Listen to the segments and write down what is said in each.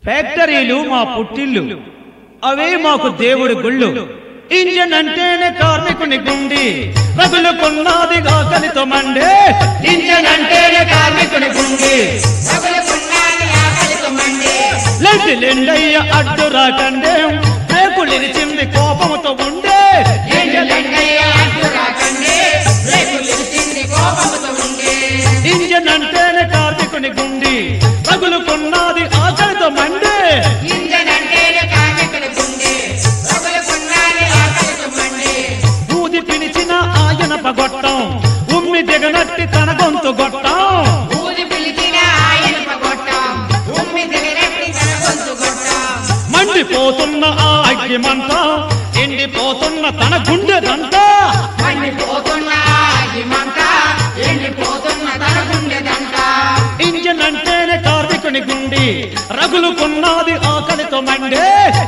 ఫ్యాక్టరీలు మా పుట్టిల్లు అవే మాకు దేవుడి గుళ్ళు ఇంజన్ అంటేనే కార్మికుని గుండి రగులుకున్నది ఆకలితో మండే ఇంజన్ అంటేనే కార్మికుని గుండి లెండి లెండయ్య అడ్డు రాకండే రేకులిరిచింది కోపముతో ఉండే ఇంజన్ అంటేనే కార్మికుని గుండి రగులుకున్నది ఆకలితో మండే ఊది పిలిచిన ఆయన పగొట్టం ఉమ్మి దిగనట్టి తన గొంతు గొట్టం మండిపోతున్న ఆ అగ్గి మంట ఎండిపోతున్న తన గుండెదంట ఇంజన్ అంటేనే కార్మికుని గుండి రగులుకున్నది ఆకలితో మండే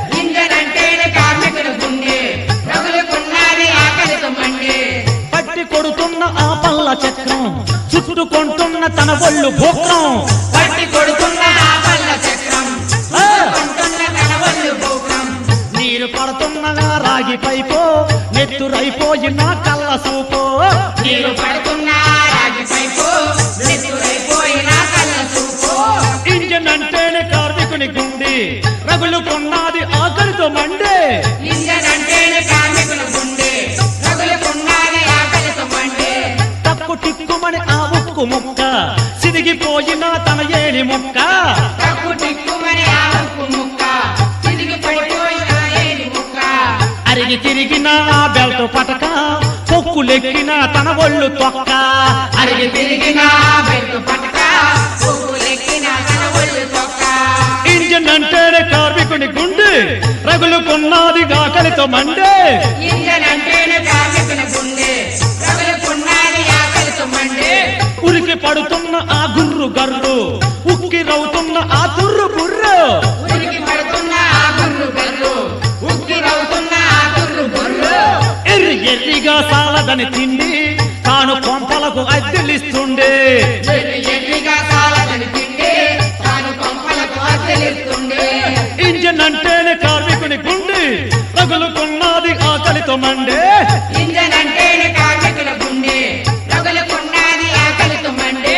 పట్టి కొడుతున్న ఆ పల్ల చక్రం చుట్టుకుంటున్న తన ఒళ్ళు భూక్రం పట్టి కొడుకున్న ఆ పల్ల చక్రం ఆ! కొంటున్న తన ఒళ్ళు భూకం నీరు పడుతున్న ఆ రాగి పైపో నెత్తురైపోయిన కళ్ళ సూపో నీరు పడుతున్న రాగి పైపు నెత్తురైపోయిన కళ్ళ చూపు ఇంజన్ అంటేనే కార్మికుని గుండి రగులుకున్నది ఆకలితో మండే ఇంజన్ అంటేనే కార్మికుల గుండె రగులుకున్నది ఆకలితో మండే తప్పు టిక్కుమని ఆ ఉక్కు ముక్క సిరిగిపోయిన తన ఏలి ముక్క తప్పు టిక్కుమని ఆ ఉప్పు ముక్క తిరిగి పడిపోయిన ఏడి ముక్క అరిగి తిరిగిన ఆ బెల్ట్ పటక పొక్కులెక్కిన తన ఒళ్ళు తొక్క అరిగి తిరిగిన బెట్టు పట్టక పువ్వు లెక్కిన తన ఒళ్ళు తొక్క ఇంజన్ అంటేనే కార్మికుని గుండి రగులుకున్నది ఆకలితో మండే ఇంజన్ అంటేనే కార్మికుల గుండె రగులుకున్నది ఆకలితో మండే ఉరికి పడుతున్న ఆ గుర్రు గర్రు ఉక్కి రవుతున్న ఆ తుర్రు బుర్రు ఉరికి పడుతున్న ఆ గుర్రు బెర్రు ఉక్కి రవుతున్న ఆ గుర్రు బొర్రు ఎర్రి ఎర్రిగా సాలదని తిండి తాను కొంపలకు అద్దెలిస్తుండే ఎర్రి ఎర్రిగా సాలదని తిండి తాను కొంపలకు అద్దెలిస్తుండే ఇంజన్ అంటేనే కార్మికుని గుండి రగులుకున్నది ఆకలితో మండే ఇంజన్ అంటేనే కార్మికుల గుండె రగులుకున్నది ఆకలితో మండే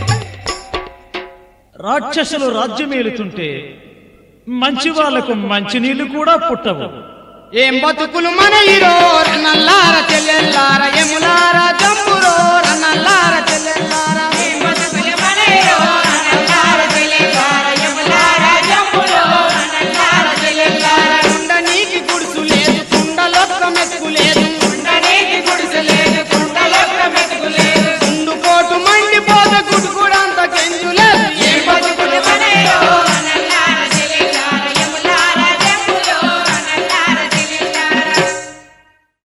రాక్షసులు రాజ్యమేలుతుంటే మంచి వాళ్లకు మంచినీళ్లు కూడా పుట్టవు ఏం బతుకులు మన ఇరో రన్నల్లార చెల్లెల్లార ఎములార జంబురో రన్నల్లార చెల్లెల్లార